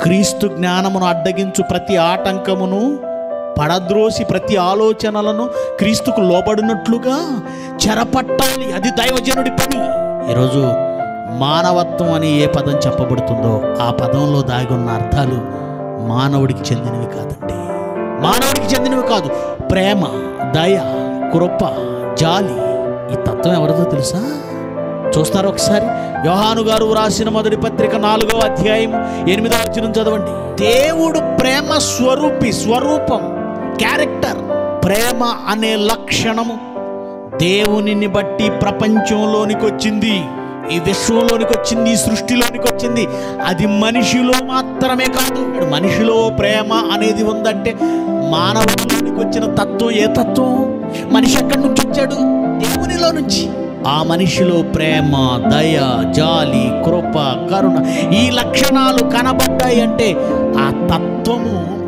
క్రీస్తు జ్ఞానమును అడ్డగించు ప్రతి ఆటంకమును పడద్రోసి ప్రతి ఆలోచనలను క్రీస్తుకు లోబడినట్లుగా చెరపట్టాలి అది దైవజనుడి పని ఈరోజు మానవత్వం అని ఏ పదం చెప్పబడుతుందో ఆ పదంలో దాగి ఉన్న అర్థాలు మానవుడికి చెందినవి కాదండి మానవుడికి చెందినవి కాదు ప్రేమ దయ కృప జాలి ఈ తత్వం ఎవరిదో తెలుసా చూస్తారు ఒకసారి యోహాను గారు రాసిన మొదటి పత్రిక నాలుగో అధ్యాయం ఎనిమిదో వచ్చిన చదవండి దేవుడు ప్రేమ స్వరూపి స్వరూపం క్యారెక్టర్ ప్రేమ అనే లక్షణము దేవునిని బట్టి ప్రపంచంలోనికి వచ్చింది ఈ విశ్వంలోనికి వచ్చింది ఈ సృష్టిలోనికి వచ్చింది అది మనిషిలో మాత్రమే కాదు ఇప్పుడు మనిషిలో ప్రేమ అనేది ఉందంటే మానవులోనికి వచ్చిన తత్వం ఏ తత్వం మనిషి ఎక్కడి నుంచి వచ్చాడు దేవునిలో నుంచి ఆ మనిషిలో ప్రేమ దయ జాలి కృప కరుణ ఈ లక్షణాలు కనబడ్డాయి అంటే ఆ తత్వము